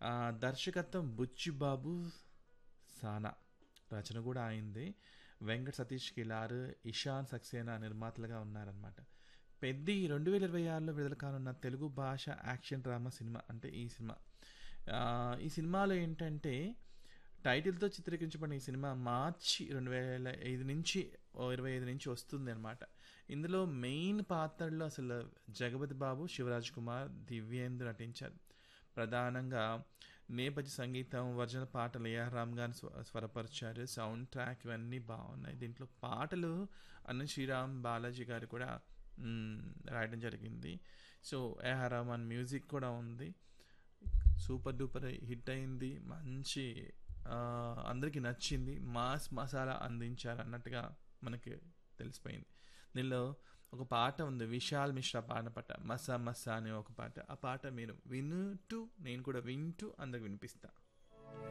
ఆ, దర్శకత్వం బుచ్చిబాబు సానా రచన కూడా అయింది వెంకట సతీష్ కిలార్ ఇషాన్ సక్సేనా నిర్మాతలుగా ఉన్నారనమాట పెద్ది రెండు వేల ఇరవై ఆరులో విడుదల కానున్న తెలుగు భాష యాక్షన్ డ్రామా సినిమా అంటే ఈ సినిమా ఆ, ఈ సినిమాలో ఏంటంటే టైటిల్తో చిత్రీకరించబడిన ఈ సినిమా మార్చి రెండు వేల ఐదు నుంచి ఓ ఇరవై ఐదు నుంచి వస్తుంది అనమాట ఇందులో మెయిన్ పాత్రల్లో అసలు జగపతి బాబు శివరాజ్ కుమార్ దివ్యేంద్ర నటించారు ప్రధానంగా నేపథ్య సంగీతం ఒరిజినల్ పాటలు ఏఆర్ రామ్ గారు స్వ స్వరపరిచారు సౌండ్ ట్రాక్ ఇవన్నీ బాగున్నాయి దీంట్లో పాటలు అన్న శ్రీరామ్ బాలాజీ గారు కూడా మ్, రాయడం జరిగింది సో ఏఆర్ రహమాన్ మ్యూజిక్ కూడా ఉంది సూపర్ డూపర్ హిట్ అయింది మంచి ఆ, అందరికీ నచ్చింది మాస్ మసాలా అందించారు అన్నట్టుగా మనకి తెలిసిపోయింది దీనిలో ఒక పాట ఉంది విశాల్ మిశ్రా పాడిన పాట మసా మసా అనే ఒక పాట ఆ పాట మీరు వింటూ నేను కూడా వింటూ అందరికి వినిపిస్తా